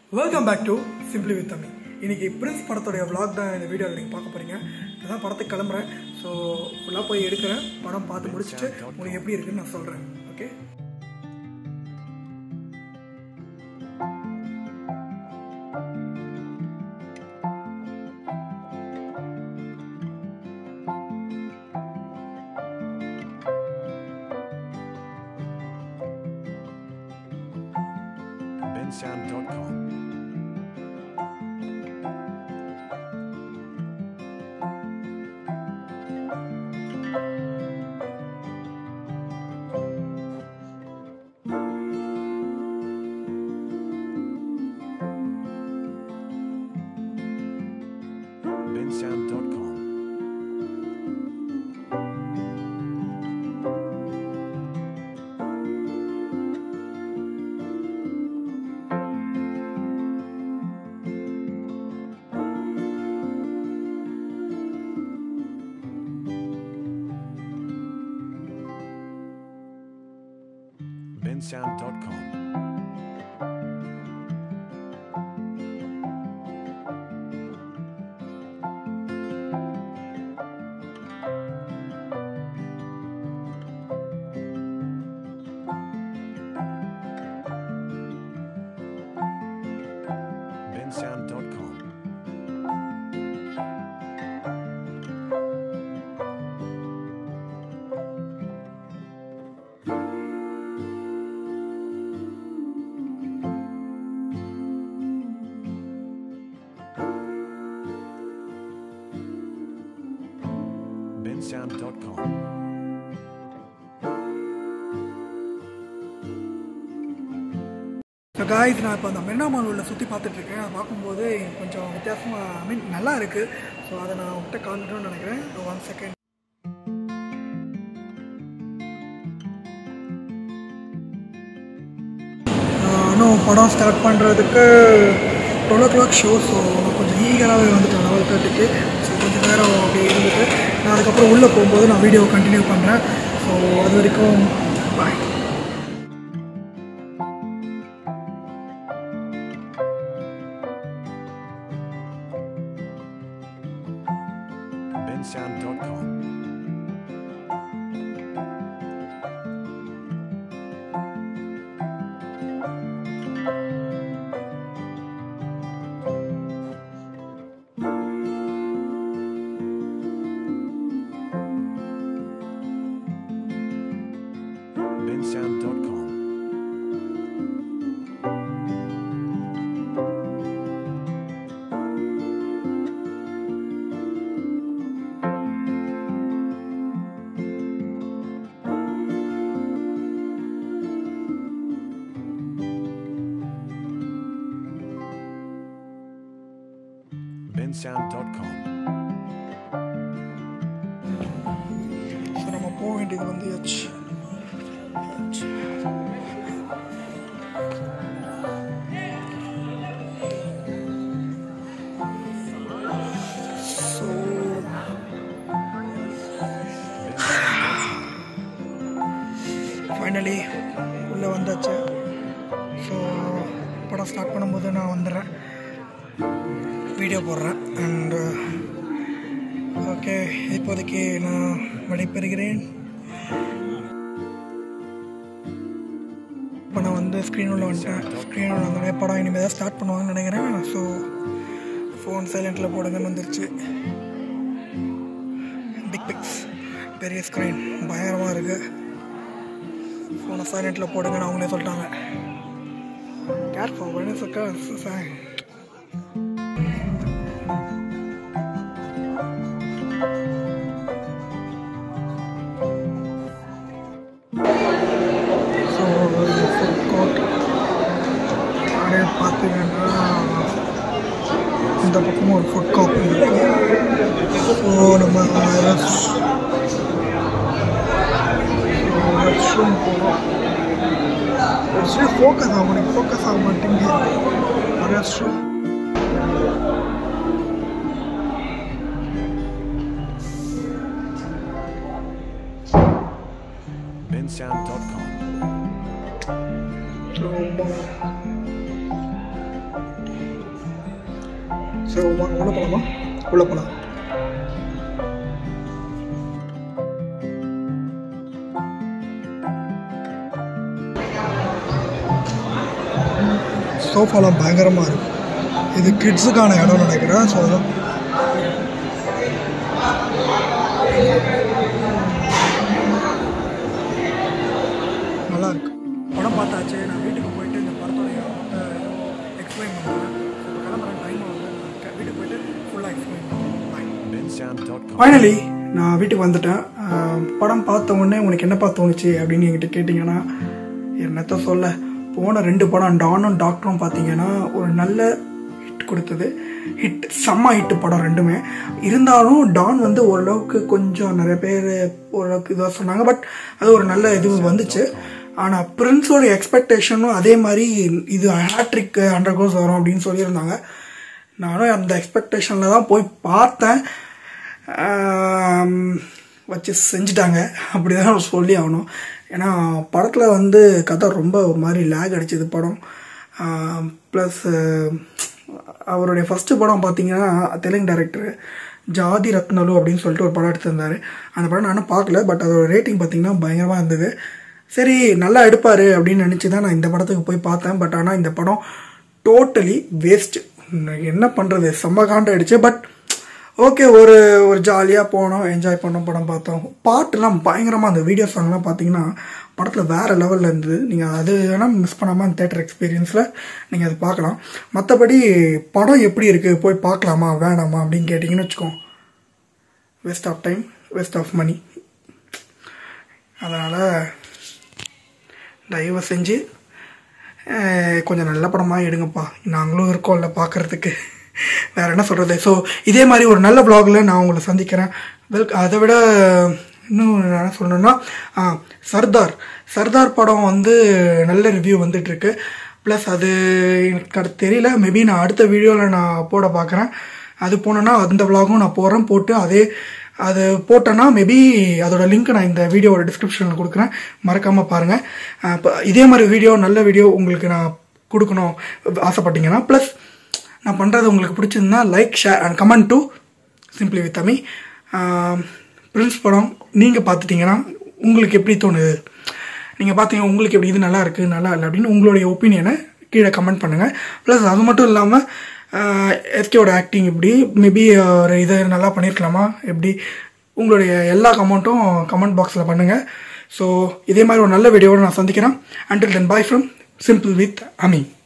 Welcome back to simply with Tamil இன்னைக்கு Prince படத்தோடைய vlog தான் இந்த வீடியோவில் நீங்கள் பார்க்க போகிறீங்க நான் படத்துக்கு கிளம்புறேன் ஸோ ஃபுல்லாக போய் எடுக்கிறேன் படம் பார்த்து முடிச்சுட்டு உங்களுக்கு எப்படி இருக்குன்னு நான் சொல்கிறேன் okay bensound.com. bensound.com. bensound.com. bensound.com. bensound.com. So guys நான் இப்போ அந்த மெரினா மால் உள்ள சுற்றி பார்த்துட்டு இருக்கேன் அதை பார்க்கும்போது கொஞ்சம் வித்தியாசமாக ஐ மீன் நல்லா இருக்குது ஸோ அதை நான் உங்கள்கிட்ட காமிக்கணும்னு நினைக்கிறேன் ஒன் செகண்ட் இன்னும் படம் ஸ்டார்ட் பண்ணுறதுக்கு twelve o'clock show so கொஞ்சம் ஈகராகவே வந்துட்டேன் லெவல் தேர்ட்டிக்கு ஸோ கொஞ்சம் நேரம் அப்படியே இருந்துட்டு நான் அதுக்கப்புறம் உள்ளே போகும்போது நான் வீடியோ கண்டினியூ பண்ணுறேன் ஸோ அது வரைக்கும் பாய் bensound.com. bensound.com. bensound.com. ஸோ நம்ம போக வேண்டியது வந்து எச் ஸோ ஃபைனலி உள்ளே வந்தாச்சு ஸோ படம் ஸ்டார்ட் பண்ணும்போது நான் வந்துடுறேன் வீடியோ போடுறேன் அண்டு ஓகே இப்போதைக்கு நான் விடைபெறுகிறேன் இப்போ நான் வந்து ஸ்க்ரீன் உள்ள வந்துட்டேன் ஸ்க்ரீன் உள்ள வந்து படம் இனிமேல் தான் ஸ்டார்ட் பண்ணுவாங்கன்னு நினைக்கிறேன் ஸோ ஃபோன் சைலண்ட்டில் போடுங்கன்னு வந்துருச்சு பிக் பிக்ஸ் பெரிய ஸ்க்ரீன் பயங்கரமாக இருக்குது ஃபோனை சைலண்ட்டில் போடுங்கன்னு அவங்களே சொல்லிட்டாங்க careful when it's a curse, sorry. So food court அப்படியே பார்த்தீங்கன்னா இந்த பக்கமும் ஒரு ஃபுட் கோர்ட் இருக்கு ஸோ நம்ம ரெஸ்ட் ரூம் போகிறோம் ஆக்சுவலி ஃபோக்கஸ் ஆக மாட்டேங்குது ஃபோக்கஸ் ஆக மாட்டேங்குது ரெஸ்ட் ரூம் bensound.com. ரொம்ப ஸோ வாங்க உள்ள போகலாமா உள்ள போகலாம் சோஃபாலாம் பயங்கரமாக இருக்கும் இது கிட்ஸுக்கான இடம் நினைக்கிறேன் ஸோ அதான் நல்லா இருக்கு படம் பார்த்தாச்சு நான் வீட்டுக்கு போயிட்டு இந்த படத்தோடைய எக்ஸ்பிளைன் பண்ணுறேன் இப்போ கிளம்புறேன் டைம் ஆகுது நான் வீட்டுக்கு போயிட்டு ஃபுல்லாக எக்ஸ்பிளைன் பண்ணுறேன் bensound.com. ஃபைனலி நான் வீட்டுக்கு வந்துட்டேன் ஆஹ் படம் பார்த்த உடனே உனக்கு என்னப்பா தோணுச்சு அப்படின்னு என்கிட்ட கேட்டிங்கன்னா என்னத்த சொல்ல போன ரெண்டு படம் டானும் டாக்டரும் பார்த்தீங்கன்னா ஒரு நல்ல ஹிட் கொடுத்தது ஹிட் செம்ம ஹிட் படம் ரெண்டுமே இருந்தாலும் டான் வந்து ஓரளவுக்கு கொஞ்சம் நிறைய பேர் ஓரளவுக்கு இதாக சொன்னாங்க பட் அது ஒரு நல்ல இது வந்துச்சு ஆனால் பிரின்ஸோட எக்ஸ்பெக்டேஷனும் அதே மாதிரி இது ஹேட்ரிக் ஹண்ட்ரட் கோர்ஸ் வரும் அப்படின்னு சொல்லியிருந்தாங்க நானும் அந்த எக்ஸ்பெக்டேஷனில் தான் போய் பார்த்தேன் ஆம், வச்சு செஞ்சுட்டாங்க அப்படி தான் சொல்லி ஆகணும் ஏன்னா படத்தில் வந்து கதை ரொம்ப ஒரு மாதிரி லேக் அடிச்சது படம் ப்ளஸ் அவருடைய ஃபஸ்ட்டு படம் பார்த்தீங்கன்னா தெலுங்கு டைரக்டர் ஜாதி ரத்னலு அப்படின்னு சொல்லிட்டு ஒரு படம் எடுத்திருந்தார் அந்த படம் நானும் பார்க்கல பட் அதோட ரேட்டிங் பார்த்தீங்கன்னா பயங்கரமாக இருந்தது சரி நல்லா எடுப்பார் அப்படின்னு நினச்சி தான் நான் இந்த படத்துக்கு போய் பார்த்தேன் பட் ஆனால் இந்த படம் டோட்டலி வேஸ்ட் என்ன பண்ணுறது செம்ம காண்ட அடிச்சு பட் ஓகே ஒரு ஒரு ஜாலியாக போனோம் என்ஜாய் பண்ணோம் படம் பார்த்தோம் பாட்டுலாம் பயங்கரமாக அந்த வீடியோ சாங்லாம் பார்த்தீங்கன்னா படத்தில் வேறு லெவலில் இருந்தது நீங்கள் அது வேணால் மிஸ் பண்ணாமல் அந்த தேட்டர் எக்ஸ்பீரியன்ஸில் நீங்கள் அது பார்க்கலாம் மற்றபடி படம் எப்படி இருக்குது போய் பார்க்கலாமா வேணாமா அப்படின்னு கேட்டிங்கன்னு வச்சுக்கோங்க waste of time waste of money அதனால் தயவு செஞ்சு அஹ், கொஞ்சம் நல்ல படமாக எடுங்கப்பா நாங்களும் இருக்கோம்ல பார்க்குறதுக்கு வேறு என்ன சொல்கிறது ஸோ இதே மாதிரி ஒரு நல்ல vlogல நான் உங்களை சந்திக்கிறேன் வெல் அதை விட இன்னும் நான் என்ன சொல்லணும்னா ஆ, சர்தார் சர்தார் படம் வந்து நல்ல ரிவ்யூ வந்துட்டுருக்கு ப்ளஸ் அது எனக்கு அது தெரியல மேபி நான் அடுத்த வீடியோவில் நான் போட பார்க்குறேன் அது போனேன்னா அந்த vlogகும் நான் போடுறேன் போட்டு அதே அது போட்டேன்னா மேபி அதோட லிங்க் நான் இந்த வீடியோவோட டிஸ்கிரிப்ஷனில் கொடுக்குறேன் மறக்காமல் பாருங்கள் இப்போ இதே மாதிரி வீடியோ நல்ல வீடியோ உங்களுக்கு நான் கொடுக்கணும் ஆசைப்பட்டீங்கன்னா ப்ளஸ் நான் பண்ணுறது உங்களுக்கு பிடிச்சிருந்தா like share and comment to simply with Ami Prince படம் நீங்கள் பார்த்துட்டீங்கன்னா உங்களுக்கு எப்படி தோணுது நீங்கள் பார்த்தீங்க உங்களுக்கு எப்படி இது நல்லா இருக்குது நல்லா இல்லை அப்படின்னு உங்களுடைய ஒப்பீனியனை கீழே கமெண்ட் பண்ணுங்கள் ப்ளஸ் அது மட்டும் இல்லாமல் எஸ்கேவோட ஆக்டிங் எப்படி மேபி ஒரு இதை நல்லா பண்ணியிருக்கலாமா எப்படி உங்களுடைய எல்லா கமெண்ட்டும் கமெண்ட் பாக்ஸில் பண்ணுங்கள் ஸோ இதே மாதிரி ஒரு நல்ல வீடியோவோட நான் சந்திக்கிறேன் until then bye from simple with அமி